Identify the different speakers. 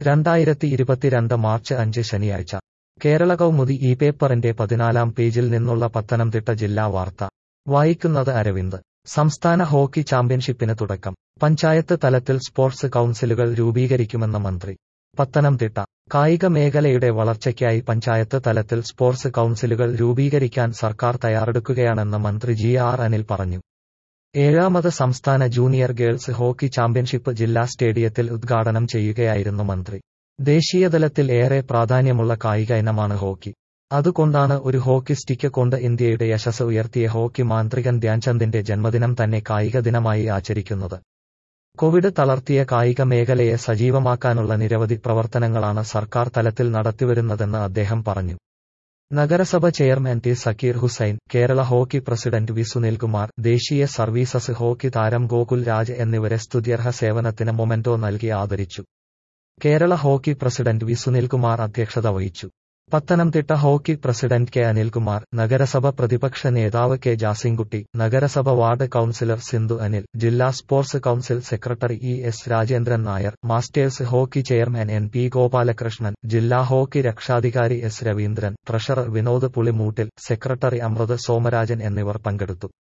Speaker 1: രണ്ടായിരത്തി ഇരുപത്തിരണ്ട് മാർച്ച് അഞ്ച് ശനിയാഴ്ച കേരള കൗമുദി ഈ പേപ്പറിന്റെ പതിനാലാം പേജിൽ നിന്നുള്ള പത്തനംതിട്ട ജില്ലാ വാർത്ത വായിക്കുന്നത് അരവിന്ദ് സംസ്ഥാന ഹോക്കി ചാമ്പ്യൻഷിപ്പിന് തുടക്കം പഞ്ചായത്ത് തലത്തിൽ സ്പോർട്സ് കൗൺസിലുകൾ രൂപീകരിക്കുമെന്ന് മന്ത്രി പത്തനംതിട്ട കായിക മേഖലയുടെ വളർച്ചയ്ക്കായി പഞ്ചായത്ത് തലത്തിൽ സ്പോർട്സ് കൗൺസിലുകൾ രൂപീകരിക്കാൻ സർക്കാർ തയ്യാറെടുക്കുകയാണെന്ന് മന്ത്രി ജി ആർ അനിൽ പറഞ്ഞു ഏഴാമത് സംസ്ഥാന ജൂനിയർ ഗേൾസ് ഹോക്കി ചാമ്പ്യൻഷിപ്പ് ജില്ലാ സ്റ്റേഡിയത്തിൽ ഉദ്ഘാടനം ചെയ്യുകയായിരുന്നു മന്ത്രി ദേശീയതലത്തിൽ ഏറെ പ്രാധാന്യമുള്ള കായിക ഇനമാണ് ഹോക്കി അതുകൊണ്ടാണ് ഒരു ഹോക്കി സ്റ്റിക്ക് കൊണ്ട് ഇന്ത്യയുടെ യശസ് ഉയർത്തിയ ഹോക്കി മാന്ത്രികൻ ധ്യാൻചന്ദിന്റെ ജന്മദിനം തന്നെ കായിക ദിനമായി ആചരിക്കുന്നത് കോവിഡ് തളർത്തിയ കായിക മേഖലയെ സജീവമാക്കാനുള്ള നിരവധി പ്രവർത്തനങ്ങളാണ് സർക്കാർ തലത്തിൽ നടത്തിവരുന്നതെന്ന് അദ്ദേഹം പറഞ്ഞു നഗരസഭ chairman T Zakir Hussain Kerala hockey president V Sunilkumar ദേശീയ സർവീസസ് ഹോക്കി താരം ഗോകുൽ രാജ് എന്നിവരെ സ്തുത്യർഹ സേവനത്തിന് മൊമെന്റോ നൽകി ആദരിച്ചു Kerala hockey president V Sunilkumar അധ്യക്ഷത വഹിച്ചു Pathanamthitta hockey president K Anilkumar നഗരസഭ പ്രതിപക്ഷ നേതാവ് കെ ജാസിൻകുട്ടി നഗരസഭ വാർഡ് കൌൺസിലർ സിന്ധു അനിൽ ജില്ലാ sports council secretary E S Rajendran Nair masters hockey chairman N P Gopalakrishnan ജില്ലാ ഹോക്കി രക്ഷാധികാരി S Raveendran treasurer Vinod Pulimoottil secretary Amrit Somarajan എന്നിവർ പങ്കെടുത്തു